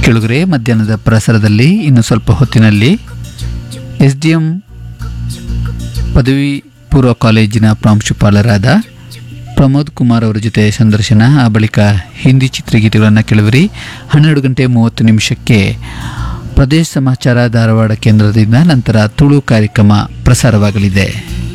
ಕೆಳಗರೆ ಮಧ್ಯಾಹ್ನದ ಪ್ರಸಾರದಲ್ಲಿ ಇನ್ನು ಸ್ವಲ್ಪ ಹೊತ್ತಿನಲ್ಲಿ ಎಸ್ ಡಿ ಎಂ ಪದವಿ ಪೂರ್ವ ಕಾಲೇಜಿನ ಪ್ರಾಂಶುಪಾಲರಾದ ಪ್ರಮೋದ್ ಕುಮಾರ್ ಅವರ ಜೊತೆ ಸಂದರ್ಶನ ಆ ಬಳಿಕ ಹಿಂದಿ ಚಿತ್ರಗೀತೆಗಳನ್ನು ಕೇಳುವಿರಿ ಹನ್ನೆರಡು ಗಂಟೆ ಮೂವತ್ತು ನಿಮಿಷಕ್ಕೆ ಪ್ರದೇಶ ಸಮಾಚಾರ ಧಾರವಾಡ ಕೇಂದ್ರದಿಂದ ನಂತರ ತುಳು ಕಾರ್ಯಕ್ರಮ ಪ್ರಸಾರವಾಗಲಿದೆ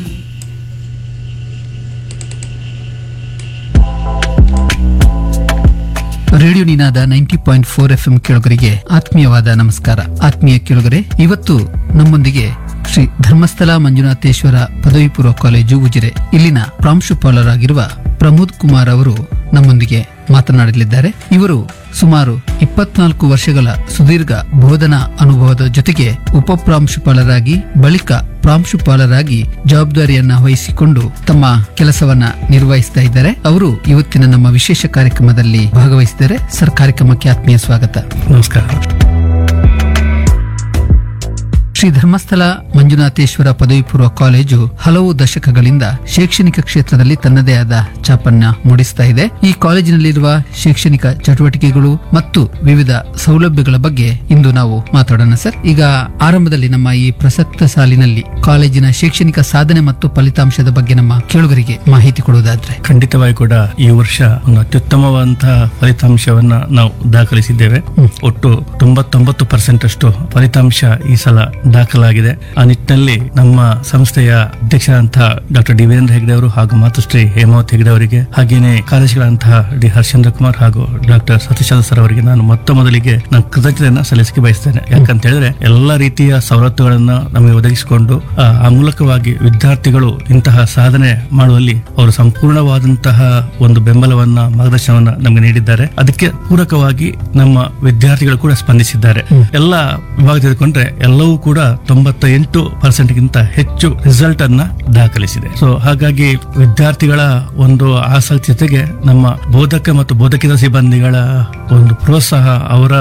radio Ninada ninety point four F M ಕೇಳುಗರಿಗೆ ಆತ್ಮೀಯವಾದ ನಮಸ್ಕಾರ ಆತ್ಮೀಯ ಕೇಳುಗರೆ ಇವತ್ತು ನಮ್ಮೊಂದಿಗೆ ಶ್ರೀ ಧರ್ಮಸ್ಥಳ ಮಂಜುನಾಥೇಶ್ವರ ಪದವಿ ಪೂರ್ವ ಕಾಲೇಜು ಉಜಿರೆ ಇಲ್ಲಿನ ಪ್ರಾಂಶುಪಾಲರಾಗಿರುವ ಪ್ರಮೋದ್ ಕುಮಾರ್ ಅವರು ನಮ್ಮೊಂದಿಗೆ ಮಾತನಾಡಲಿದ್ದಾರೆ ಇವರು ಸುಮಾರು ಇಪ್ಪತ್ನಾಲ್ಕು ವರ್ಷಗಳ ಸುದೀರ್ಘ ಬೋಧನಾ ಅನುಭವದ ಜೊತೆಗೆ ಉಪ ಪ್ರಾಂಶುಪಾಲರಾಗಿ ಬಳಿಕ ಪ್ರಾಂಶುಪಾಲರಾಗಿ ಜವಾಬ್ದಾರಿಯನ್ನ ವಹಿಸಿಕೊಂಡು ತಮ್ಮ ಕೆಲಸವನ್ನ ನಿರ್ವಹಿಸ್ತಾ ಇದ್ದಾರೆ ಅವರು ಇವತ್ತಿನ ನಮ್ಮ ವಿಶೇಷ ಕಾರ್ಯಕ್ರಮದಲ್ಲಿ ಭಾಗವಹಿಸಿದ್ದಾರೆ ಸರ್ ಕಾರ್ಯಕ್ರಮಕ್ಕೆ ಆತ್ಮೀಯ ಸ್ವಾಗತ ನಮಸ್ಕಾರ ಶ್ರೀ ಧರ್ಮಸ್ಥಳ ಮಂಜುನಾಥೇಶ್ವರ ಪದವಿ ಪೂರ್ವ ಕಾಲೇಜು ಹಲವು ದಶಕಗಳಿಂದ ಶೈಕ್ಷಣಿಕ ಕ್ಷೇತ್ರದಲ್ಲಿ ತನ್ನದೇ ಆದ ಛಾಪನ್ನ ಮೂಡಿಸ್ತಾ ಇದೆ ಈ ಕಾಲೇಜಿನಲ್ಲಿರುವ ಶೈಕ್ಷಣಿಕ ಚಟುವಟಿಕೆಗಳು ಮತ್ತು ವಿವಿಧ ಸೌಲಭ್ಯಗಳ ಬಗ್ಗೆ ಇಂದು ನಾವು ಮಾತಾಡೋಣ ಸರ್ ಈಗ ಆರಂಭದಲ್ಲಿ ನಮ್ಮ ಈ ಪ್ರಸಕ್ತ ಸಾಲಿನಲ್ಲಿ ಕಾಲೇಜಿನ ಶೈಕ್ಷಣಿಕ ಸಾಧನೆ ಮತ್ತು ಫಲಿತಾಂಶದ ಬಗ್ಗೆ ನಮ್ಮ ಕೇಳುಗರಿಗೆ ಮಾಹಿತಿ ಕೊಡುವುದಾದ್ರೆ ಖಂಡಿತವಾಗಿ ಕೂಡ ಈ ವರ್ಷ ಒಂದು ಅತ್ಯುತ್ತಮವಾದಂತಹ ಫಲಿತಾಂಶವನ್ನ ನಾವು ದಾಖಲಿಸಿದ್ದೇವೆ ಒಟ್ಟು ತೊಂಬತ್ತೊಂಬತ್ತು ಪರ್ಸೆಂಟ್ ಅಷ್ಟು ಫಲಿತಾಂಶ ಈ ಸಲ ದಾಖಲಾಗಿದೆ ಆ ನಿಟ್ಟಿನಲ್ಲಿ ನಮ್ಮ ಸಂಸ್ಥೆಯ ಅಧ್ಯಕ್ಷರಾದಂತಹ ಡಾಕ್ಟರ್ ಡಿ ವೀರೇಂದ್ರ ಹೆಗ್ಡೆ ಅವರು ಹಾಗೂ ಮಾತುಶ್ರೀ ಹೇಮಾವತ್ ಹೆಗ್ಡೆ ಅವರಿಗೆ ಹಾಗೇನೆ ಕಾರ್ಯದರ್ಶಿಗಳಂತಹ ಡಿ ಹರ್ಷೇಂದ್ರ ಕುಮಾರ್ ಹಾಗೂ ಡಾಕ್ಟರ್ ಸತೀಶ್ ಸರ್ ಅವರಿಗೆ ನಾನು ಮೊತ್ತ ಮೊದಲಿಗೆ ನಾನು ಕೃತಜ್ಞತೆಯನ್ನ ಸಲ್ಲಿಸಕ್ಕೆ ಬಯಸ್ತೇನೆ ಯಾಕಂತ ಹೇಳಿದ್ರೆ ಎಲ್ಲ ರೀತಿಯ ಸವಲತ್ತುಗಳನ್ನ ನಮಗೆ ಒದಗಿಸಿಕೊಂಡು ಆ ಆ ಮೂಲಕವಾಗಿ ವಿದ್ಯಾರ್ಥಿಗಳು ಇಂತಹ ಸಾಧನೆ ಮಾಡುವಲ್ಲಿ ಅವರು ಸಂಪೂರ್ಣವಾದಂತಹ ಒಂದು ಬೆಂಬಲವನ್ನ ಮಾರ್ಗದರ್ಶನವನ್ನ ನಮಗೆ ನೀಡಿದ್ದಾರೆ ಅದಕ್ಕೆ ಪೂರಕವಾಗಿ ನಮ್ಮ ವಿದ್ಯಾರ್ಥಿಗಳು ಕೂಡ ಸ್ಪಂದಿಸಿದ್ದಾರೆ ಎಲ್ಲ ವಿಭಾಗ ತೆಗೆದುಕೊಂಡ್ರೆ ಎಲ್ಲವೂ ಕೂಡ ತೊಂಬತ್ತ ಎಂಟು ಪರ್ಸೆಂಟ್ ಗಿಂತ ಹೆಚ್ಚು ರಿಸಲ್ಟ್ ಅನ್ನ ದಾಖಲಿಸಿದೆ ಸೊ ಹಾಗಾಗಿ ವಿದ್ಯಾರ್ಥಿಗಳ ಒಂದು ಆಸಕ್ತಿ ಜೊತೆಗೆ ನಮ್ಮ ಬೋಧಕ ಮತ್ತು ಬೋಧಕಿತ ಸಿಬ್ಬಂದಿಗಳ ಒಂದು ಪ್ರೋತ್ಸಾಹ ಅವರ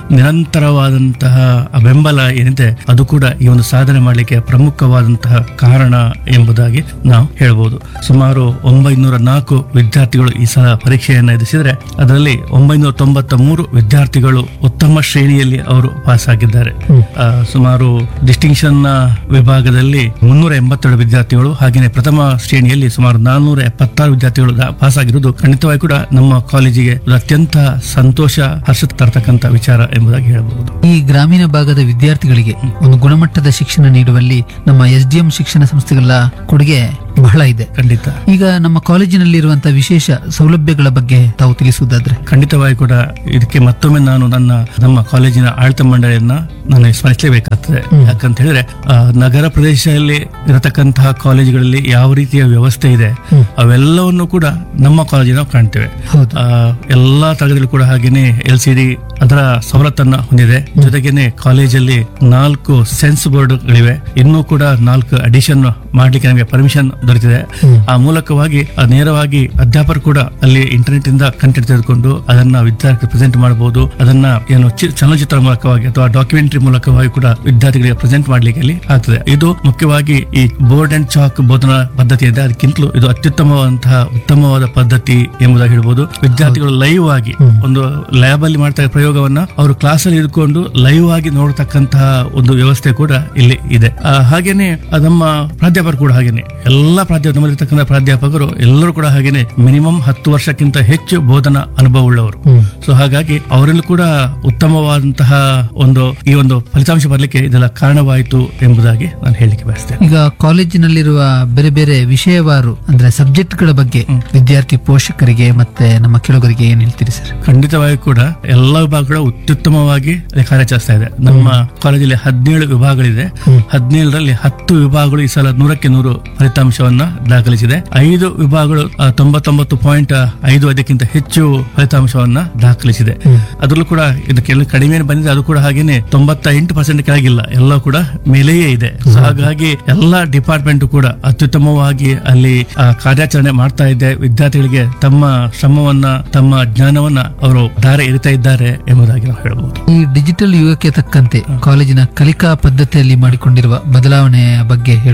ನಿರಂತರವಾದಂತಹ ಆ ಬೆಂಬಲ ಏನಿದೆ ಅದು ಕೂಡ ಈ ಒಂದು ಸಾಧನೆ ಮಾಡಲಿಕ್ಕೆ ಪ್ರಮುಖವಾದಂತಹ ಕಾರಣ ಎಂಬುದಾಗಿ ನಾವು ಹೇಳ್ಬೋದು ಸುಮಾರು ಒಂಬೈನೂರ ನಾಲ್ಕು ವಿದ್ಯಾರ್ಥಿಗಳು ಈ ಸಲ ಪರೀಕ್ಷೆಯನ್ನು ಎದುರಿಸಿದ್ರೆ ಅದರಲ್ಲಿ ಒಂಬೈನೂರ ತೊಂಬತ್ತ ಮೂರು ವಿದ್ಯಾರ್ಥಿಗಳು ಉತ್ತಮ ಶ್ರೇಣಿಯಲ್ಲಿ ಅವರು ಪಾಸ್ ಆಗಿದ್ದಾರೆ ಆ, ಸುಮಾರು ಡಿಸ್ಟಿಂಕ್ಷನ್ ವಿಭಾಗದಲ್ಲಿ ಮುನ್ನೂರ ಎಂಬತ್ತೆರಡು ವಿದ್ಯಾರ್ಥಿಗಳು ಹಾಗೆಯೇ ಪ್ರಥಮ ಶ್ರೇಣಿಯಲ್ಲಿ ಸುಮಾರು ನಾನ್ನೂರ ಎಪ್ಪತ್ತಾರು ವಿದ್ಯಾರ್ಥಿಗಳು ದಾ- ಪಾಸ್ ಆಗಿರುವುದು ಖಂಡಿತವಾಗಿ ಕೂಡ ನಮ್ಮ ಕಾಲೇಜಿಗೆ ಒಂದು ಅತ್ಯಂತ ಸಂತೋಷ ಹರ್ಷ ತರತಕ್ಕಂತ ವಿಚಾರ ಎಂಬುದಾಗಿ ಹೇಳಬಹುದು ಈ ಗ್ರಾಮೀಣ ಭಾಗದ ವಿದ್ಯಾರ್ಥಿಗಳಿಗೆ ಒಂದು ಗುಣಮಟ್ಟದ ಶಿಕ್ಷಣ ನೀಡುವಲ್ಲಿ ನಮ್ಮ ಎಸ್ ಡಿ ಎಂ ಶಿಕ್ಷಣ ಸಂಸ್ಥೆಗಳ ಕೊಡುಗೆ ಬಹಳ ಇದೆ ಖಂಡಿತ ಈಗ ನಮ್ಮ ಕಾಲೇಜಿನಲ್ಲಿರುವಂತಹ ವಿಶೇಷ ಸೌಲಭ್ಯಗಳ ಬಗ್ಗೆ ತಾವು ತಿಳಿಸುವುದಾದ್ರೆ ಖಂಡಿತವಾಗಿ ಕೂಡ ಇದಕ್ಕೆ ಮತ್ತೊಮ್ಮೆ ನಾನು ನನ್ನ ನಮ್ಮ ಕಾಲೇಜಿನ ಆಡಳಿತ ಮಂಡಳಿಯನ್ನ ನಾನು ಸ್ಮರಿಸಲೇಬೇಕಾಗ್ತದೆ ಯಾಕಂತ ಹೇಳಿದ್ರೆ ಆ, ನಗರ ಪ್ರದೇಶದಲ್ಲಿ ಇರತಕ್ಕಂತಹ ಕಾಲೇಜುಗಳಲ್ಲಿ ಯಾವ ರೀತಿಯ ವ್ಯವಸ್ಥೆ ಇದೆ ಅವೆಲ್ಲವನ್ನು ಕೂಡ ನಮ್ಮ ಕಾಲೇಜಿನ ನಾವು ಕಾಣ್ತೇವೆ ಹೌದು ಆ, ಎಲ್ಲಾ ತರಗತಿಗಳು ಕೂಡ ಹಾಗೇನೆ ಎಲ್ ಸಿ ಡಿ ಅದರ ಸವಲತ್ತನ್ನ ಹೊಂದಿದೆ ಜೊತೆಗೇನೆ ಕಾಲೇಜಲ್ಲಿ ನಾಲ್ಕು ಸೆನ್ಸ್ ಬೋರ್ಡ್ಗಳಿವೆ ಇನ್ನೂ ಕೂಡ ನಾಲ್ಕು ಅಡಿಷನ್ ಮಾಡ್ಲಿಕ್ಕೆ ನಮಗೆ ಪರ್ಮಿಷನ್ ದೊರೆತಿದೆ ಆ ಮೂಲಕವಾಗಿ ಆ ನೇರವಾಗಿ ಅಧ್ಯಾಪಕರು ಕೂಡ ಅಲ್ಲಿ ಇಂಟರ್ನೆಟ್ ಇಂದ ಕಂಟೆಂಟ್ ತೆಗೆದುಕೊಂಡು ಅದನ್ನ ವಿದ್ಯಾರ್ಥಿ ಪ್ರೆಸೆಂಟ್ ಮಾಡಬಹುದು ಅದನ್ನ ಏನು ಚಿ- ಚಲನಚಿತ್ರ ಮೂಲಕವಾಗಿ ಅಥವಾ ಡಾಕ್ಯುಮೆಂಟರಿ ಮೂಲಕವಾಗಿ ಕೂಡ ವಿದ್ಯಾರ್ಥಿಗಳಿಗೆ ಪ್ರೆಸೆಂಟ್ ಮಾಡ್ಲಿಕ್ಕೆ ಅಲ್ಲಿ ಆಗ್ತದೆ ಇದು ಮುಖ್ಯವಾಗಿ ಈ ಬೋರ್ಡ್ ಅಂಡ್ ಚಾಕ್ ಬೋಧನಾ ಪದ್ಧತಿ ಇದೆ ಅದಕ್ಕಿಂತಲೂ ಇದು ಅತ್ಯುತ್ತಮವಾದಂತಹ ಉತ್ತಮವಾದ ಪದ್ಧತಿ ಎಂಬುದಾಗಿ ಹೇಳ್ಬೋದು ವಿದ್ಯಾರ್ಥಿಗಳು ಲೈವ್ ಆಗಿ ಒಂದು ಲ್ಯಾಬ್ ಅಲ್ಲಿ ಮಾಡ್ತಾ ಇರೋ ಪ್ರಯೋಗವನ್ನ ಅವರು ಕ್ಲಾಸ್ ಅಲ್ಲಿ ಇದ್ಕೊಂಡು ಲೈವ್ ಆಗಿ ನೋಡತಕ್ಕಂತಹ ಒಂದು ವ್ಯವಸ್ಥೆ ಕೂಡ ಇಲ್ಲಿ ಇದೆ ಆ, ಹಾಗೇನೆ ಆ, ನಮ್ಮ ಪ್ರಾಧ್ಯಾಪಕರು ಕೂಡ ಹಾಗೇನೆ ಎಲ್ಲಾ ಪ್ರಾಧ್ಯಾಪಕರು ನಮ್ಮಲ್ಲಿರ್ತಕ್ಕಂಥ ಪ್ರಾಧ್ಯಾಪಕರು ಎಲ್ಲರೂ ಕೂಡ ಹಾಗೇನೆ ಮಿನಿಮಮ್ ಹತ್ತು ವರ್ಷಕ್ಕಿಂತ ಹೆಚ್ಚು ಬೋಧನಾ ಅನುಭವ ಉಳ್ಳವರು ಸೊ ಹಾಗಾಗಿ ಅವರಲ್ಲೂ ಕೂಡ ಉತ್ತಮವಾದಂತಹ ಒಂದು ಈ ಒಂದು ಫಲಿತಾಂಶ ಬರಲಿಕ್ಕೆ ಇದೆಲ್ಲ ಕಾರಣವಾಯಿತು ಎಂಬುದಾಗಿ ನಾನು ಹೇಳಲಿಕ್ಕೆ ಬಯಸ್ತೇನೆ ಈಗ ಕಾಲೇಜಿನಲ್ಲಿರುವ ಬೇರೆ ಬೇರೆ ವಿಷಯವಾರು ಅಂದ್ರೆ ಸಬ್ಜೆಕ್ಟ್ ಗಳ ಬಗ್ಗೆ ವಿದ್ಯಾರ್ಥಿ ಪೋಷಕರಿಗೆ ಮತ್ತೆ ನಮ್ಮ ಕೆಳಗರಿಗೆ ಏನ್ ಹೇಳ್ತೀರಿ ಸರ್ ಖಂಡಿತವಾಗಿ ಕೂಡ ಎಲ್ಲ ವಿಭಾಗಗಳು ಅತ್ಯುತ್ತಮವಾಗಿ ಅಲ್ಲಿ ಕಾರ್ಯಾಚರಿಸ್ತಾ ಇದೆ ನಮ್ಮ ಕಾಲೇಜಲ್ಲಿ ಹದಿನೇಳು ವಿಭಾಗಗಳಿದೆ ಹದಿನೇಳರಲ್ಲಿ ಹತ್ತು ವಿಭಾಗಗಳು ಈ ಸಲ ನೂರಕ್ಕೆ ನೂರು ಫಲಿತಾಂಶವನ್ನ ದಾಖಲಿಸಿದೆ ಐದು ವಿಭಾಗಗಳು ಆ, ತೊಂಬತ್ತೊಂಬತ್ತು ಪಾಯಿಂಟ್ ಐದು ಅದಕ್ಕಿಂತ ಹೆಚ್ಚು ಫಲಿತಾಂಶವನ್ನ ದಾಖಲಿಸಿದೆ ಅದರಲ್ಲೂ ಕೂಡ ಇದಕ್ಕೆ ಎಲ್ಲ ಕಡಿಮೆ ಬಂದಿದೆ ಅದು ಕೂಡ ಹಾಗೇನೆ ತೊಂಬತ್ತ ಎಂಟು ಪರ್ಸೆಂಟ್ ಕೆಳಗಿಲ್ಲ ಎಲ್ಲ ಕೂಡ ಮೇಲೆಯೇ ಇದೆ So ಹಾಗಾಗಿ ಎಲ್ಲ ಡಿಪಾರ್ಟ್ಮೆಂಟ್ ಕೂಡ ಅತ್ಯುತ್ತಮವಾಗಿ ಅಲ್ಲಿ ಆ, ಕಾರ್ಯಾಚರಣೆ ಮಾಡ್ತಾ ಇದೆ ವಿದ್ಯಾರ್ಥಿಗಳಿಗೆ ತಮ್ಮ ಶ್ರಮವನ್ನ ತಮ್ಮ ಜ್ಞಾನವನ್ನ ಅವರು ದಾರಿ ಎರಿತಾ ಇದ್ದಾರೆ ಎಂಬುದಾಗಿ ನಾವು ಹೇಳಬಹುದು ಈ ಡಿಜಿಟಲ್ ಯುಗಕ್ಕೆ ತಕ್ಕಂತೆ ಕಾಲೇಜಿನ ಕಲಿಕಾ ಪದ್ಧತಿಯಲ್ಲಿ ಮಾಡಿಕೊಂಡಿರುವ ಬದಲಾವಣೆಯ ಬಗ್ಗೆ ಹೇಳುವುದಾದ್ರೆ ಸರ್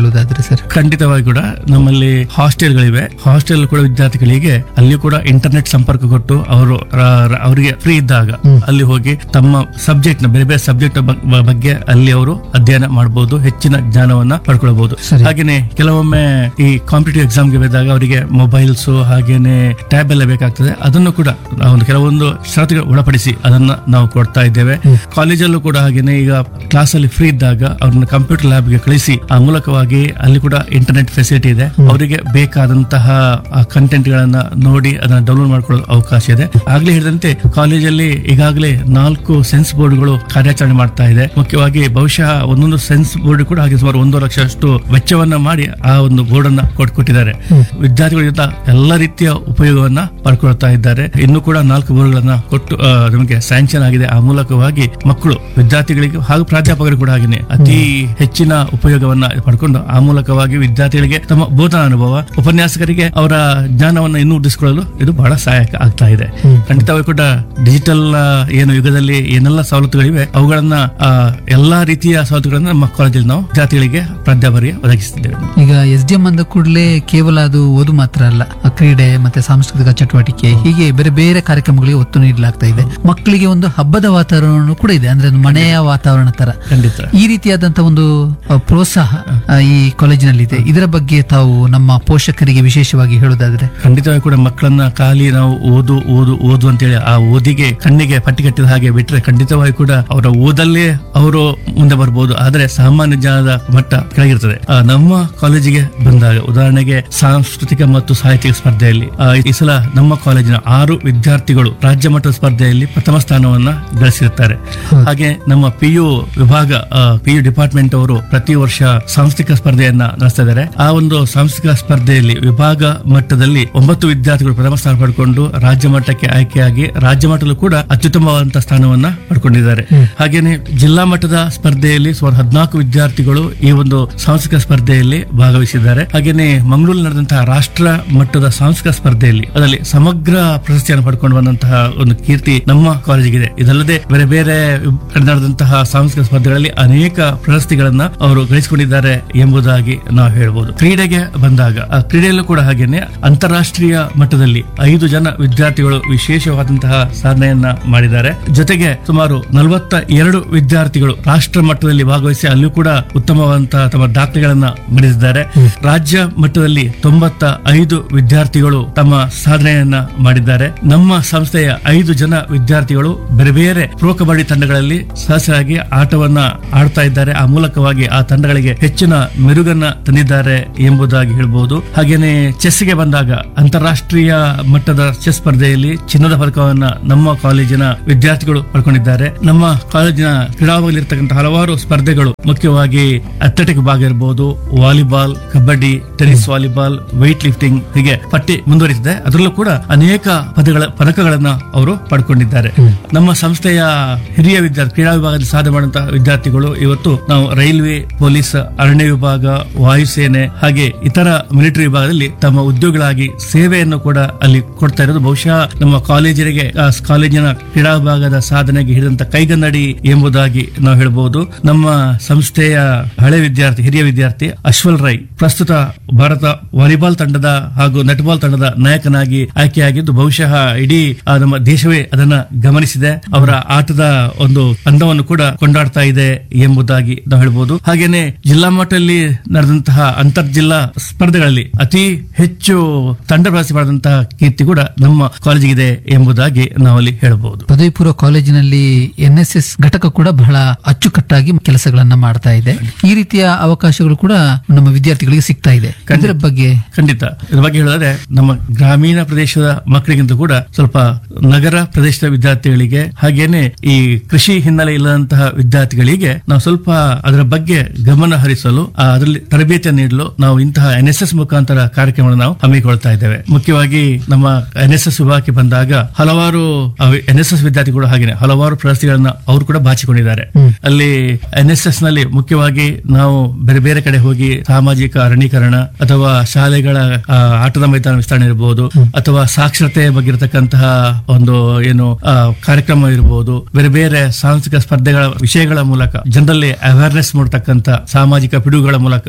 ಸರ್ ಖಂಡಿತವಾಗಿ ಕೂಡ ನಮ್ಮಲ್ಲಿ ಹಾಸ್ಟೆಲ್ಗಳಿವೆ ಹಾಸ್ಟೆಲ್ ಕೂಡ ವಿದ್ಯಾರ್ಥಿಗಳಿಗೆ ಅಲ್ಲಿ ಕೂಡ ಇಂಟರ್ನೆಟ್ ಸಂಪರ್ಕ ಕೊಟ್ಟು ಅವರು ರ- ರ- ಅವರಿಗೆ ಫ್ರೀ ಇದ್ದಾಗ ಅಲ್ಲಿ ಹೋಗಿ ತಮ್ಮ ಸಬ್ಜೆಕ್ಟ್ ನ ಬೇರೆ ಬೇರೆ ಸಬ್ಜೆಕ್ಟ್ ಬಗ್ಗೆ ಅಲ್ಲಿ ಅವರು ಅಧ್ಯಯನ ಮಾಡಬಹುದು ಹೆಚ್ಚಿನ ಜ್ಞಾನವನ್ನ ಪಡ್ಕೊಳ್ಬಹುದು ಸರಿ. ಹಾಗೇನೆ ಕೆಲವೊಮ್ಮೆ ಈ ಕಾಂಪಿಟೇಟಿವ್ ಎಕ್ಸಾಮ್ಗೆ ಬಂದಾಗ ಅವರಿಗೆ ಮೊಬೈಲ್ಸ್ ಹಾಗೇನೆ ಟ್ಯಾಬ್ ಎಲ್ಲ ಬೇಕಾಗ್ತದೆ ಅದನ್ನು ಕೂಡ ನಾವು ಒಂದು ಕೆಲವೊಂದು ಷರತ್ತುಗಳು ಒಳಪಡಿಸಿ ಅದನ್ನ ನಾವು ಕೊಡ್ತಾ ಇದ್ದೇವೆ ಕಾಲೇಜಲ್ಲೂ ಕೂಡ ಹಾಗೇನೆ ಈಗ ಕ್ಲಾಸ್ ಅಲ್ಲಿ ಫ್ರೀ ಇದ್ದಾಗ ಅವ್ರನ್ನ ಕಂಪ್ಯೂಟರ್ ಲ್ಯಾಬ್ ಗೆ ಕಳಿಸಿ ಆ ಮೂಲಕವಾಗಿ ಅಲ್ಲಿ ಕೂಡ ಇಂಟರ್ನೆಟ್ ಫೆಸಿಲಿಟಿ ಇದೆ ಅವರಿಗೆ ಬೇಕಾದಂತಹ ಕಂಟೆಂಟ್ ಗಳನ್ನ ನೋಡಿ ಅದನ್ನ ಡೌನ್ಲೋಡ್ ಮಾಡ್ಕೊಳ್ಳೋ ಅವಕಾಶ ಇದೆ ಆಗ್ಲೇ ಹೇಳಿದಂತೆ ಕಾಲೇಜಲ್ಲಿ ಈಗಾಗಲೇ ನಾಲ್ಕು ಸೆನ್ಸ್ ಬೋರ್ಡ್ಗಳು ಕಾರ್ಯಾಚರಣೆ ಮಾಡ್ತಾ ಇದೆ ಮುಖ್ಯವಾಗಿ ಬಹುಶಃ ಒಂದೊಂದು ಸೆನ್ಸ್ ಬೋರ್ಡ್ ಕೂಡ ಹಾಗೆ ಸುಮಾರು ಒಂದು ಲಕ್ಷ ಅಷ್ಟು ವೆಚ್ಚವನ್ನ ಮಾಡಿ ಆ ಒಂದು ಬೋರ್ಡ್ ಅನ್ನ ಕೊಟ್ಕೊಟ್ಟಿದ್ದಾರೆ ವಿದ್ಯಾರ್ಥಿಗಳು ಇದನ್ನ ಎಲ್ಲ ರೀತಿಯ ಉಪಯೋಗವನ್ನ ಪಡ್ಕೊಳ್ತಾ ಇದ್ದಾರೆ ಇನ್ನು ಕೂಡ ನಾಲ್ಕು ಬೋರ್ಡ್ಗಳನ್ನ ಕೊಟ್ಟು ಆ, ನಮಗೆ ಸ್ಯಾಂಕ್ಷನ್ ಆಗಿದೆ ಆ ಮೂಲಕವಾಗಿ ಮಕ್ಕಳು ವಿದ್ಯಾರ್ಥಿಗಳಿಗೆ ಹಾಗೂ ಪ್ರಾಧ್ಯಾಪಕರು ಕೂಡ ಹಾಗೇನೆ ಅತಿ ಹೆಚ್ಚಿನ ಉಪಯೋಗವನ್ನ ಪಡ್ಕೊಂಡು ಆ ಮೂಲಕವಾಗಿ ವಿದ್ಯಾರ್ಥಿಗಳಿಗೆ ತಮ್ಮ ಬೋಧನಾ ಅನುಭವ ಉಪನ್ಯಾಸಕರಿಗೆ ಅವರ ಜ್ಞಾನವನ್ನ ಇನ್ನೂ ವೃದ್ಧಿಸಿಕೊಳ್ಳಲು ಇದು ಬಹಳ ಸಹಾಯಕ ಆಗ್ತಾ ಇದೆ ಖಂಡಿತವಾಗಿ ಕೂಡ ಡಿಜಿಟಲ್ ಏನು ಯುಗದಲ್ಲಿ ಏನೆಲ್ಲ ಸವಲತ್ತುಗಳಿವೆ ಅವುಗಳನ್ನ ಆ, ಎಲ್ಲಾ ರೀತಿಯ ಸವಲತ್ತುಗಳನ್ನ ನಮ್ಮ ಕಾಲೇಜಲ್ಲಿ ನಾವು ವಿದ್ಯಾರ್ಥಿಗಳಿಗೆ ಪ್ರಾಧ್ಯಾಪಕರಿಗೆ ಒದಗಿಸುತ್ತಿದ್ದೇವೆ ಈಗ ಎಸ್ ಡಿ ಎಂ ಅಂದ ಕೂಡಲೇ ಕೇವಲ ಅದು ಓದು ಮಾತ್ರ ಅಲ್ಲ ಆ ಕ್ರೀಡೆ ಮತ್ತೆ ಸಾಂಸ್ಕೃತಿಕ ಚಟುವಟಿಕೆ ಹೀಗೆ ಬೇರೆ ಬೇರೆ ಕಾರ್ಯಕ್ರಮಗಳಿಗೆ ಒತ್ತು ನೀಡಲಾಗ್ತಾ ಇದೆ ಮಕ್ಕಳಿಗೆ ಒಂದು ಹಬ್ಬದ ವಾತಾವರಣ ಕೂಡ ಇದೆ ಅಂದ್ರೆ ಒಂದು ಮನೆಯ ವಾತಾವರಣ ತರ ಖಂಡಿತ ಈ ರೀತಿಯಾದಂತಹ ಒಂದು ಅ, ಪ್ರೋತ್ಸಾಹ ಅ, ಈ ಕಾಲೇಜಿನಲ್ಲಿ ಇದೆ ಇದರ ಬಗ್ಗೆ ತಾವು ನಮ್ಮ ಪೋಷಕರಿಗೆ ವಿಶೇಷವಾಗಿ ಹೇಳುವುದಾದ್ರೆ ಖಂಡಿತವಾಗಿ ಕೂಡ ಮಕ್ಕಳನ್ನ ಖಾಲಿ ನಾವು ಓದು ಓದು ಓದು ಅಂತೇಳಿ ಆ ಓದಿಗೆ ಕಣ್ಣಿಗೆ ಪಟ್ಟಿ ಕಟ್ಟಿದ ಹಾಗೆ ಬಿಟ್ರೆ ಖಂಡಿತವಾಗಿ ಕೂಡ ಅವರ ಓದಲ್ಲೇ ಅವರು ಮುಂದೆ ಬರ್ಬೋದು ಆದ್ರೆ ಸಾಮಾನ್ಯ ಜ್ಞಾನದ ಮಟ್ಟ ಕೆಳಗಿರ್ತದೆ ಆ, ನಮ್ಮ ಕಾಲೇಜಿಗೆ ಬಂದಾಗ ಉದಾಹರಣೆಗೆ ಸಾಂಸ್ಕೃತಿಕ ಮತ್ತು ಸಾಹಿತ್ಯಿಕ ಸ್ಪರ್ಧೆಯಲ್ಲಿ ಆ, ಈ ಸಲ ನಮ್ಮ ಕಾಲೇಜಿನ ಆರು ವಿದ್ಯಾರ್ಥಿಗಳು ರಾಜ್ಯ ಮಟ್ಟದ ಸ್ಪರ್ಧೆಯಲ್ಲಿ ಪ್ರಥಮ ಸ್ಥಾನವನ್ನ ಗಳಿಸಿರುತ್ತಾರೆ ಹಾಗೆ ನಮ್ಮ ಪಿಯು ವಿಭಾಗ ಪಿಯು ಡಿಪಾರ್ಟ್ಮೆಂಟ್ ಅವರು ಪ್ರತಿ ವರ್ಷ ಸಾಂಸ್ಥಿಕ ಸ್ಪರ್ಧೆಯನ್ನ ನಡೆಸ್ತಾ ಇದ್ದಾರೆ ಆ ಒಂದು ಸಾಂಸ್ಥಿಕ ಸ್ಪರ್ಧೆಯಲ್ಲಿ ವಿಭಾಗ ಮಟ್ಟದಲ್ಲಿ ಒಂಬತ್ತು ವಿದ್ಯಾರ್ಥಿಗಳು ಪ್ರಥಮ ಸ್ಥಾನ ಪಡ್ಕೊಂಡು ರಾಜ್ಯ ಮಟ್ಟಕ್ಕೆ ಆಯ್ಕೆಯಾಗಿ ರಾಜ್ಯ ಮಟ್ಟದಲ್ಲೂ ಕೂಡ ಅತ್ಯುತ್ತಮವಾದಂತಹ ಸ್ಥಾನವನ್ನ ಪಡ್ಕೊಂಡಿದ್ದಾರೆ ಹಾಗೇನೆ ಜಿಲ್ಲಾ ಮಟ್ಟದ ಸ್ಪರ್ಧೆಯಲ್ಲಿ ಸುಮಾರು ಹದಿನಾಲ್ಕು ವಿದ್ಯಾರ್ಥಿಗಳು ಈ ಒಂದು ಸಾಂಸ್ಥಿಕ ಸ್ಪರ್ಧೆಯಲ್ಲಿ ಭಾಗವಹಿಸಿದ್ದಾರೆ ಹಾಗೇನೆ ಮಂಗಳೂರು ನಡೆದಂತಹ ರಾಷ್ಟ್ರ ಮಟ್ಟದ ಸಾಂಸ್ಕೃತಿಕ ಸ್ಪರ್ಧೆಯಲ್ಲಿ ಅದರಲ್ಲಿ ಸಮಗ್ರ ಪ್ರಶಸ್ತಿಯನ್ನು ಪಡ್ಕೊಂಡು ಬಂದಂತಹ ಒಂದು ಕೀರ್ತಿ ನಮ್ಮ ಕಾಲೇಜಿಗಿದೆ ಇದಲ್ಲದೆ ಬೇರೆ ಬೇರೆ ಕಡೆ ನಡೆದಂತಹ ಸಾಂಸ್ಕೃತಿಕ ಸ್ಪರ್ಧೆಗಳಲ್ಲಿ ಅನೇಕ ಪ್ರಶಸ್ತಿಗಳನ್ನ ಅವರು ಗಳಿಸಿಕೊಂಡಿದ್ದಾರೆ ಎಂಬುದಾಗಿ ನಾವು ಹೇಳ್ಬೋದು ಕ್ರೀಡೆಗೆ ಬಂದಾಗ ಆ ಕ್ರೀಡೆಯಲ್ಲೂ ಕೂಡ ಹಾಗೇನೆ ಅಂತಾರಾಷ್ಟ್ರೀಯ ಮಟ್ಟದಲ್ಲಿ ಐದು ಜನ ವಿದ್ಯಾರ್ಥಿಗಳು ವಿಶೇಷವಾದಂತಹ ಸಾಧನೆಯನ್ನ ಮಾಡಿದ್ದಾರೆ ಜೊತೆಗೆ ಸುಮಾರು ನಲವತ್ತ ಎರಡು ವಿದ್ಯಾರ್ಥಿಗಳು ರಾಷ್ಟ್ರ ಮಟ್ಟದಲ್ಲಿ ಭಾಗವಹಿಸಿ ಅಲ್ಲೂ ಕೂಡ ಉತ್ತಮವಾದಂತಹ ತಮ್ಮ ದಾಖಲೆಗಳನ್ನ ಗಳಿಸಿದ್ದಾರೆ ರಾಜ್ಯ ಮಟ್ಟದಲ್ಲಿ ತೊಂಬತ್ತ ಐದು ವಿದ್ಯಾರ್ಥಿಗಳು ತಮ್ಮ ಸಾಧನೆಯನ್ನ ಮಾಡಿದ್ದಾರೆ ನಮ್ಮ ಸಂಸ್ಥೆಯ ಐದು ಜನ ವಿದ್ಯಾರ್ಥಿಗಳು ಬೇರೆ ಬೇರೆ ಪ್ರೋ ಕಬಡ್ಡಿ ತಂಡಗಳಲ್ಲಿ ಸಹಸರಾಗಿ ಆಟವನ್ನ ಆಡ್ತಾ ಇದ್ದಾರೆ ಆ ಮೂಲಕವಾಗಿ ಆ ತಂಡಗಳಿಗೆ ಹೆಚ್ಚಿನ ಮೆರುಗನ್ನ ತಂದಿದ್ದಾರೆ ಎಂಬುದಾಗಿ ಹೇಳ್ಬಹುದು ಹಾಗೇನೆ ಚೆಸ್ಗೆ ಬಂದಾಗ ಅಂತಾರಾಷ್ಟ್ರೀಯ ಮಟ್ಟದ ಚೆಸ್ ಸ್ಪರ್ಧೆಯಲ್ಲಿ ಚಿನ್ನದ ಪದಕವನ್ನ ನಮ್ಮ ಕಾಲೇಜಿನ ವಿದ್ಯಾರ್ಥಿಗಳು ಪಡ್ಕೊಂಡಿದ್ದಾರೆ ನಮ್ಮ ಕಾಲೇಜಿನ ಕ್ರೀಡಾಭಾಗದಲ್ಲಿರ್ತಕ್ಕಂಥ ಹಲವಾರು ಸ್ಪರ್ಧೆಗಳು ಮುಖ್ಯವಾಗಿ ಅಥ್ಲೆಟಿಕ್ ಭಾಗ ಇರಬಹುದು volleyball kabaddi tennis volleyball weight lifting ಹೀಗೆ ಪಟ್ಟಿ ಮುಂದುವರಿಸಿದೆ ಅದರಲ್ಲೂ ಕೂಡ ಅನೇಕ ಪದಗಳ ಪದಕಗಳನ್ನ ಅವರು ಪಡ್ಕೊಂಡಿದ್ದಾರೆ ನಮ್ಮ ಸಂಸ್ಥೆಯ ಹಿರಿಯ ವಿದ್ಯಾರ್ಥಿ ಕ್ರೀಡಾ ವಿಭಾಗದಲ್ಲಿ ಸಾಧನೆ ಮಾಡುವಂತಹ ವಿದ್ಯಾರ್ಥಿಗಳು ಇವತ್ತು ನಾವು ರೈಲ್ವೆ ಪೊಲೀಸ್ ಅರಣ್ಯ ವಿಭಾಗ ವಾಯುಸೇನೆ ಹಾಗೆ ಇತರ ಮಿಲಿಟರಿ ವಿಭಾಗದಲ್ಲಿ ತಮ್ಮ ಉದ್ಯೋಗಿಗಳಾಗಿ ಸೇವೆಯನ್ನು ಕೂಡ ಅಲ್ಲಿ ಕೊಡ್ತಾ ಇರೋದು ಬಹುಶಃ ನಮ್ಮ ಕಾಲೇಜಿಗೆ ಆ ಕಾಲೇಜಿನ ಕ್ರೀಡಾ ವಿಭಾಗದ ಸಾಧನೆಗೆ ಹಿಡಿದಂತ ಕೈಗನ್ನಡಿ ಎಂಬುದಾಗಿ ನಾವು ಹೇಳ್ಬಹುದು ನಮ್ಮ ಸಂಸ್ಥೆಯ ಹಳೆ ವಿದ್ಯಾರ್ಥಿ ಹಿರಿಯ ವಿದ್ಯಾರ್ಥಿ ಅಶ್ವಲ್ ರೈ ಪ್ರಸ್ತುತ ಭಾರತ ವಾಲಿಬಾಲ್ ತಂಡದ ಹಾಗೂ ನೆಟ್ಬಾಲ್ ತಂಡದ ನಾಯಕನಾಗಿ ಆಯ್ಕೆಯಾಗಿದ್ದು ಬಹುಶಃ ಇಡೀ ಆ ನಮ್ಮ ದೇಶವೇ ಅದನ್ನ ಗಮನಿಸಿದೆ ಅವರ ಆಟದ ಒಂದು ಅಂದವನ್ನು ಕೂಡ ಕೊಂಡಾಡ್ತಾ ಇದೆ ಎಂಬುದಾಗಿ ನಾವು ಹೇಳ್ಬೋದು ಹಾಗೇನೆ ಜಿಲ್ಲಾ ಮಟ್ಟದಲ್ಲಿ ನಡೆದಂತಹ ಅಂತರ್ ಜಿಲ್ಲಾ ಸ್ಪರ್ಧೆಗಳಲ್ಲಿ ಅತಿ ಹೆಚ್ಚು ತಂಡ ಪ್ರವಾಸಿ ಮಾಡಿದಂತಹ ಕೀರ್ತಿ ಕೂಡ ನಮ್ಮ ಕಾಲೇಜಿಗಿದೆ ಎಂಬುದಾಗಿ ನಾವಲ್ಲಿ ಹೇಳಬಹುದು ಪದವಿ ಪೂರ್ವ ಕಾಲೇಜಿನಲ್ಲಿ ಎನ್ ಎಸ್ ಎಸ್ ಘಟಕ ಕೂಡ ಬಹಳ ಅಚ್ಚುಕಟ್ಟಾಗಿ ಕೆಲಸಗಳನ್ನ ಮಾಡ್ತಾ ಇದೆ ಈ ರೀತಿಯ ಅವಕಾಶಗಳು ಕೂಡ ನಮ್ಮ ವಿದ್ಯಾರ್ಥಿಗಳಿಗೆ ಸಿಗ್ತಾ ಇದೆ ಇದರ ಬಗ್ಗೆ ಖಂಡಿತ ಇದ್ರ ಬಗ್ಗೆ ಹೇಳಿದ್ರೆ ನಮ್ಮ ಗ್ರಾಮೀಣ ಪ್ರದೇಶದ ಮಕ್ಕಳಿಗಿಂತ ಕೂಡ ಸ್ವಲ್ಪ ನಗರ ಪ್ರದೇಶದ ವಿದ್ಯಾರ್ಥಿಗಳಿಗೆ ಹಾಗೇನೆ ಈ ಕೃಷಿ ಹಿನ್ನೆಲೆ ಇಲ್ಲದಂತಹ ವಿದ್ಯಾರ್ಥಿಗಳಿಗೆ ನಾವು ಸ್ವಲ್ಪ ಅದರ ಬಗ್ಗೆ ಗಮನ ಹರಿಸಲು ಆ, ಅದರಲ್ಲಿ ತರಬೇತಿಯನ್ನು ನೀಡಲು ನಾವು ಇಂತಹ ಎನ್ ಎಸ್ ಎಸ್ ಮುಖಾಂತರ ಕಾರ್ಯಕ್ರಮವನ್ನು ನಾವು ಹಮ್ಮಿಕೊಳ್ತಾ ಇದ್ದೇವೆ ಮುಖ್ಯವಾಗಿ ನಮ್ಮ ಎನ್ ಎಸ್ ಎಸ್ ವಿಭಾಗಕ್ಕೆ ಬಂದಾಗ ಹಲವಾರು ಎನ್ ಎಸ್ ಎಸ್ ವಿದ್ಯಾರ್ಥಿಗಳು ಹಾಗೇನೆ ಹಲವಾರು ಪ್ರಶಸ್ತಿಗಳನ್ನ ಅವರು ಕೂಡ ಬಾಚಿಕೊಂಡಿದ್ದಾರೆ ಅಲ್ಲಿ ಎನ್ ಎಸ್ ಎಸ್ ನಲ್ಲಿ ಮುಖ್ಯವಾಗಿ ನಾವು ಬೇರೆ ಬೇರೆ ಕಡೆ ಹೋಗಿ ಸಾಮಾಜಿಕ ಅರಣ್ಯೀಕರಣ ಅಥವಾ ಶಾಲೆಗಳ ಆ, ಆಟದ ಮೈದಾನ ವಿಸ್ತರಣೆ ಇರಬಹುದು ಅಥವಾ ಸಾಕ್ಷರತೆ ಬಗ್ಗೆ ಇರತಕ್ಕಂತಹ ಒಂದು ಏನು ಆ, ಕಾರ್ಯಕ್ರಮ ಇರಬಹುದು ಬೇರೆ ಬೇರೆ ಸಾಂಸ್ಕೃತಿಕ ಸ್ಪರ್ಧೆಗಳ ವಿಷಯಗಳ ಮೂಲಕ ಜನರಲ್ಲಿ ಅವೇರ್ನೆಸ್ ಮೂಡತಕ್ಕಂತ ಸಾಮಾಜಿಕ ಪಿಡುಗುಗಳ ಮೂಲಕ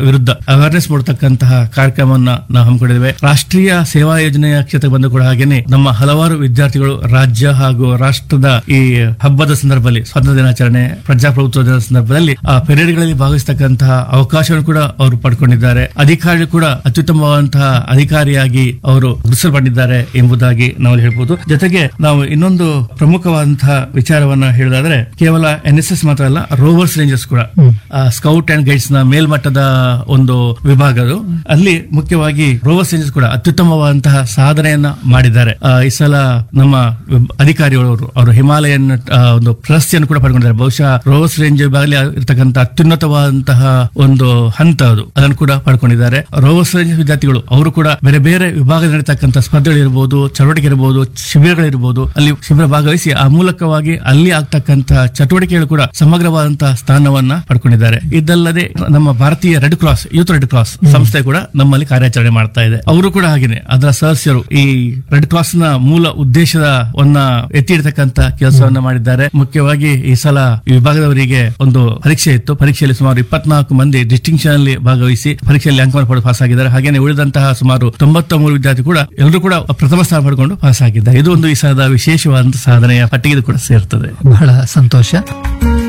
ವಿರುದ್ಧ ಅವೇರ್ನೆಸ್ ಮೂಡತಕ್ಕಂತಹ ಕಾರ್ಯಕ್ರಮವನ್ನ ನಾವು ಹಮ್ಮಿಕೊಂಡಿದ್ದೇವೆ ರಾಷ್ಟ್ರೀಯ ಸೇವಾ ಯೋಜನೆಯ ಕ್ಷೇತ್ರ ಬಂದು ಕೂಡ ಹಾಗೇನೆ ನಮ್ಮ ಹಲವಾರು ವಿದ್ಯಾರ್ಥಿಗಳು ರಾಜ್ಯ ಹಾಗೂ ರಾಷ್ಟ್ರದ ಈ ಹಬ್ಬದ ಸಂದರ್ಭದಲ್ಲಿ ಸ್ವಾತಂತ್ರ್ಯ ದಿನಾಚರಣೆ ಪ್ರಜಾಪ್ರಭುತ್ವ ದಿನದ ಸಂದರ್ಭದಲ್ಲಿ ಆ ಪೆರೇಡ್ಗಳಲ್ಲಿ ಭಾಗವಹಿಸತಕ್ಕಂತಹ ಅವಕಾಶವನ್ನು ಕೂಡ ಅವರು ಪಡ್ಕೊಂಡಿದ್ದಾರೆ ಅಧಿಕಾರಿಗಳು ಕೂಡ ಅತ್ಯುತ್ತಮವಾದಂತಹ ಅಧಿಕಾರಿಯಾಗಿ ಅವರು ಗುರುತಿಸಲ್ಪಟ್ಟಿದ್ದಾರೆ ಎಂಬುದಾಗಿ ನಾವು ಹೇಳ್ಬೋದು ಜೊತೆಗೆ ನಾವು ಇನ್ನೊಂದು ಪ್ರಮುಖವಾದಂತಹ ವಿಚಾರವನ್ನ ಹೇಳೋದಾದ್ರೆ ಕೇವಲ ಎನ್ ಎಸ್ ಎಸ್ ಮಾತ್ರ ಅಲ್ಲ ರೋವರ್ಸ್ ರೇಂಜರ್ಸ್ ಕೂಡ ಸ್ಕೌಟ್ ಅಂಡ್ ಗೈಡ್ಸ್ ನ ಮೇಲ್ಮಟ್ಟದ ಒಂದು ವಿಭಾಗ ಅದು ಅಲ್ಲಿ ಮುಖ್ಯವಾಗಿ ರೋವರ್ಸ್ ರೇಂಜರ್ಸ್ ಕೂಡ ಅತ್ಯುತ್ತಮವಾದಂತಹ ಸಾಧನೆಯನ್ನ ಮಾಡಿದ್ದಾರೆ ಆ, ಈ ಸಲ ನಮ್ಮ ವಿಬ್- ಅಧಿಕಾರಿಗಳು ಅವರು ಹಿಮಾಲಯನ್ ಆ, ಒಂದು ಪ್ರಶಸ್ತಿಯನ್ನು ಕೂಡ ಪಡ್ಕೊಂಡಿದ್ದಾರೆ ಬಹುಶಃ ರೋವರ್ಸ್ ರೇಂಜ್ ವಿಭಾಗದಲ್ಲಿ ಇರತಕ್ಕಂತ ಅತ್ಯುನ್ನತವಾದಂತಹ ಒಂದು ಹಂತ ಅದು ಅದನ್ನು ಕೂಡ ಪಡ್ಕೊಂಡಿದ್ದಾರೆ ರೋವರ್ಸ್ ರೇಂಜ್ ವಿದ್ಯಾರ್ಥಿಗಳು ಅವರು ಕೂಡ ಬೇರೆ ಬೇರೆ ವಿಭಾಗ ನಡೀತಕ್ಕಂಥ ಸ್ಪರ್ಧೆಗಳಿರ್ಬೋದು ಚಟುವಟಿಕೆ ಇರಬಹುದು ಶಿಬಿರಗಳಿರ್ಬೋದು ಅಲ್ಲಿ ಶಿಬಿರ ಭಾಗವಹಿಸಿ ಆ ಮೂಲಕವಾಗಿ ಅಲ್ಲಿ ಆಗ್ತಕ್ಕಂಥ ಚಟುವಟಿಕೆಗಳು ಕೂಡ ಸಮಗ್ರವಾದಂತಹ ಸ್ಥಾನವನ್ನ ಪಡ್ಕೊಂಡಿದ್ದಾರೆ ಇದಲ್ಲದೆ ನಮ್ಮ ಭಾರತೀಯ red cross youth red cross ಸಂಸ್ಥೆ ಕೂಡ ನಮ್ಮಲ್ಲಿ ಕಾರ್ಯಾಚರಣೆ ಮಾಡ್ತಾ ಇದೆ ಅವರು ಕೂಡ ಹಾಗೇನೆ ಅದರ ಸದಸ್ಯರು ಈ ರೆಡ್ ಕ್ರಾಸ್ ನ ಮೂಲ ಉದ್ದೇಶವನ್ನ ಎತ್ತಿ ಇಡತಕ್ಕಂತ ಕೆಲಸವನ್ನ ಮಾಡಿದ್ದಾರೆ ಮುಖ್ಯವಾಗಿ ಈ ಸಲ ಈ ವಿಭಾಗದವರಿಗೆ ಒಂದು ಪರೀಕ್ಷೆ ಇತ್ತು ಪರೀಕ್ಷೆಯಲ್ಲಿ ಸುಮಾರು ಇಪ್ಪತ್ನಾಲ್ಕು ಮಂದಿ ಡಿಸ್ಟಿಂಕ್ಷನ್ ಅಲ್ಲಿ ಭಾಗವಹಿಸಿ ಪರೀಕ್ಷೆಯಲ್ಲಿ ಅಂಕವನ್ನು ಪಡೆದು ಪಾಸ್ ಆಗಿದ್ದಾರೆ ಹಾಗೇನೆ ಉಳಿದಂತಹ ಸುಮಾರು ತೊಂಬತ್ತ ಮೂರು ವಿದ್ಯಾರ್ಥಿ ಕೂಡ ಎಲ್ಲರೂ ಕೂಡ ಪ್ರಥಮ ಸ್ಥಾನ ಪಡ್ಕೊಂಡು ಪಾಸ್ ಆಗಿದ್ದಾರೆ ಇದು ಒಂದು ಈ ಸಲದ ವಿಶೇಷವಾದಂತಹ ಸಾಧನೆಯ ಪಟ್ಟಿಗೆ ಇದು ಕೂಡ ಸೇರ್ತದೆ ಬಹಳ ಸಂತೋಷ